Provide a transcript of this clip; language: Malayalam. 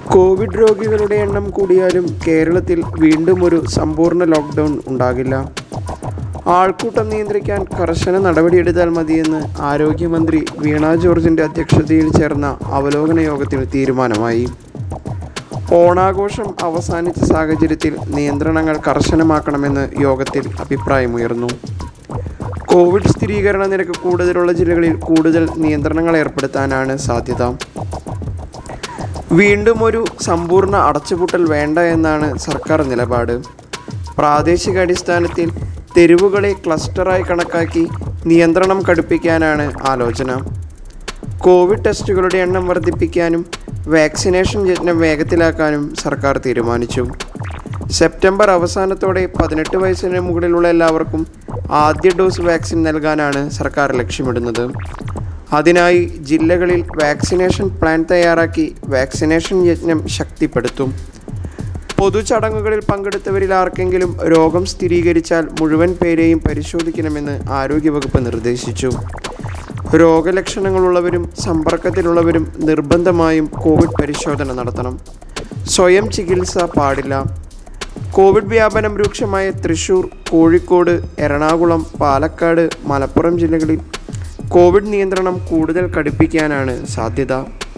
കോവിഡ് രോഗികളുടെ എണ്ണം കൂടിയാലും കേരളത്തിൽ വീണ്ടും ഒരു സമ്പൂർണ്ണ ലോക്ക്ഡൗൺ ഉണ്ടാകില്ല ആൾക്കൂട്ടം നിയന്ത്രിക്കാൻ കർശന നടപടിയെടുത്താൽ മതിയെന്ന് ആരോഗ്യമന്ത്രി വീണ ജോർജിൻ്റെ അധ്യക്ഷതയിൽ ചേർന്ന അവലോകന യോഗത്തിൽ തീരുമാനമായി ഓണാഘോഷം അവസാനിച്ച സാഹചര്യത്തിൽ നിയന്ത്രണങ്ങൾ കർശനമാക്കണമെന്ന് യോഗത്തിൽ അഭിപ്രായമുയർന്നു കോവിഡ് സ്ഥിരീകരണ നിരക്ക് കൂടുതലുള്ള ജില്ലകളിൽ കൂടുതൽ നിയന്ത്രണങ്ങൾ ഏർപ്പെടുത്താനാണ് സാധ്യത വീണ്ടും ഒരു സമ്പൂർണ്ണ അടച്ചുപൂട്ടൽ വേണ്ട എന്നാണ് സർക്കാർ നിലപാട് പ്രാദേശികാടിസ്ഥാനത്തിൽ തെരുവുകളെ ക്ലസ്റ്ററായി കണക്കാക്കി നിയന്ത്രണം കടുപ്പിക്കാനാണ് ആലോചന കോവിഡ് ടെസ്റ്റുകളുടെ എണ്ണം വർദ്ധിപ്പിക്കാനും വാക്സിനേഷൻ യജ്ഞം വേഗത്തിലാക്കാനും സർക്കാർ തീരുമാനിച്ചു സെപ്റ്റംബർ അവസാനത്തോടെ പതിനെട്ട് വയസ്സിന് മുകളിലുള്ള എല്ലാവർക്കും ആദ്യ ഡോസ് വാക്സിൻ നൽകാനാണ് സർക്കാർ ലക്ഷ്യമിടുന്നത് അതിനായി ജില്ലകളിൽ വാക്സിനേഷൻ പ്ലാൻ തയ്യാറാക്കി വാക്സിനേഷൻ യജ്ഞം ശക്തിപ്പെടുത്തും പൊതുചടങ്ങുകളിൽ പങ്കെടുത്തവരിൽ ആർക്കെങ്കിലും രോഗം സ്ഥിരീകരിച്ചാൽ മുഴുവൻ പേരെയും പരിശോധിക്കണമെന്ന് ആരോഗ്യവകുപ്പ് നിർദ്ദേശിച്ചു രോഗലക്ഷണങ്ങളുള്ളവരും സമ്പർക്കത്തിലുള്ളവരും നിർബന്ധമായും കോവിഡ് പരിശോധന നടത്തണം സ്വയം ചികിത്സ പാടില്ല കോവിഡ് വ്യാപനം രൂക്ഷമായ തൃശൂർ കോഴിക്കോട് എറണാകുളം പാലക്കാട് മലപ്പുറം ജില്ലകളിൽ കോവിഡ് നിയന്ത്രണം കൂടുതൽ കടുപ്പിക്കാനാണ് സാധ്യത